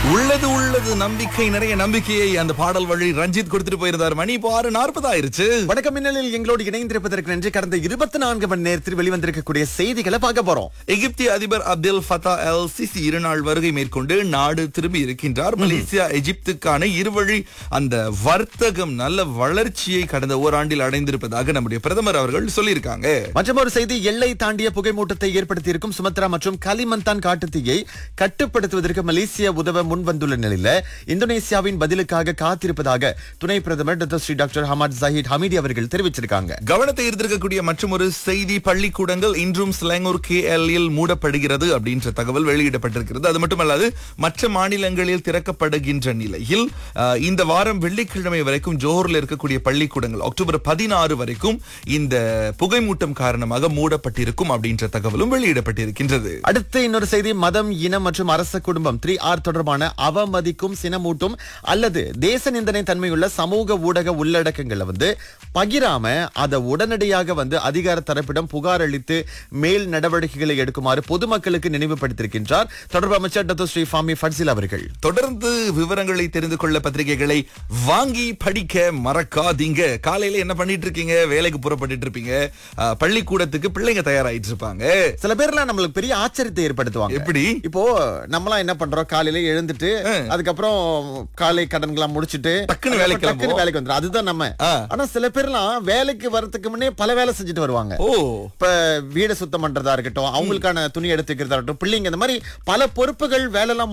உள்ளது உள்ளது நம்பிக்கை நிறைய நம்பிக்கையை அந்த பாடல் வழி ரஞ்சித் கொடுத்துட்டு போயிருந்தார் மணி இப்போ ஆறு நாற்பது ஆயிருச்சு வணக்கம் மின்னலில் எங்களோடு இணைந்திருப்பதற்கு நன்றி கடந்த இருபத்தி நான்கு மணி நேரத்தில் வெளிவந்திருக்கக்கூடிய செய்திகளை பார்க்க போறோம் எகிப்திய அதிபர் அப்துல் ஃபதா எல் சிசி இருநாள் வருகை மேற்கொண்டு நாடு திரும்பி இருக்கின்றார் மலேசியா எகிப்துக்கான இருவழி அந்த வர்த்தகம் நல்ல வளர்ச்சியை கடந்த ஓராண்டில் அடைந்திருப்பதாக நம்முடைய பிரதமர் அவர்கள் சொல்லியிருக்காங்க மற்றும் ஒரு செய்தி எல்லை தாண்டிய புகைமூட்டத்தை ஏற்படுத்தியிருக்கும் சுமத்ரா மற்றும் கலிமந்தான் காட்டுத்தீயை கட்டுப்படுத்துவதற்கு மலேசியா உதவ முன் வந்துள்ள நிலையில இந்தோனேசியாவின் பதிலுக்காக காத்திருப்பதாக துணை பிரதமர் doctor Seri doctor Ahmad Zahid Hamidi அவர்கள் தெரிவிச்சிருக்காங்க கவனத்தை ஈர்த்திருக்கக்கூடிய மற்றும் ஒரு செய்தி பள்ளிக்கூடங்கள் இன்றும் ஸ்லாங்கூர் கே மூடப்படுகிறது அப்படின்ற தகவல் வெளியிடப்பட்டிருக்கிறது அது மட்டுமல்லாது மற்ற மாநிலங்களில் திறக்கப்படுகின்ற நிலையில் அஹ், இந்த வாரம் வெள்ளிக்கிழமை வரைக்கும் ஜோஹர்ல இருக்கக்கூடிய பள்ளிக்கூடங்கள் அக்டோபர் பதினாறு வரைக்கும் இந்த புகைமூட்டம் காரணமாக மூடப்பட்டிருக்கும் அப்படின்ற தகவலும் வெளியிடப்பட்டிருக்கின்றது அடுத்து இன்னொரு செய்தி மதம் இனம் மற்றும் அரச குடும்பம் த்ரீ ஆர் தொடர்பான அவமதிக்கும் சினமூட்டும் அல்லது தேச நிந்தனை தன்மையுள்ள சமூக ஊடக உள்ளடக்கங்களை வந்து பகிராம அதை உடனடியாக வந்து அதிகார தரப்பிடம் புகார் அளித்து மேல் நடவடிக்கைகளை எடுக்குமாறு பொதுமக்களுக்கு நினைவுபடுத்தியிருக்கின்றார் தொடர்பு அமைச்சர் டாக்டர் ஸ்ரீ ஃபாமி ஃபட்சில் அவர்கள் தொடர்ந்து விவரங்களை தெரிந்து கொள்ள பத்திரிகைகளை வாங்கி படிக்க மறக்காதீங்க காலையில என்ன பண்ணிட்டு இருக்கீங்க வேலைக்கு புறப்பட்டுட்டு இருப்பீங்க அஹ், பள்ளிக்கூடத்துக்கு பிள்ளைங்க தயாராயிட்டு இருப்பாங்க சில பேர்லாம் நம்மளுக்கு பெரிய ஆச்சரியத்தை ஏற்படுத்துவாங்க எப்படி இப்போ நம்மலாம் என்ன பண்றோம் காலையில எழுந்துட்டு அதுக்கப்புறம் காலை கடன்களாம் முடிச்சிட்டு டக்குன்னு வேலைக்கு டக்குன்னு கிளம்புவோம். வேலைக்கு வந்துடும் அதுதான் நம்ம ஆ. ஆனா சில பேர்லாம் வேலைக்கு வரதுக்கு முன்னே பல வேலை செஞ்சுட்டு வருவாங்க ஓ இப்ப வீடை சுத்தம் பண்றதா இருக்கட்டும் அவங்களுக்கான துணி எடுத்து வைக்கிறதா இருக்கட்டும் பிள்ளைங்க இந்த மாதிரி பல பொறுப்புகள் வேலை எல்லாம்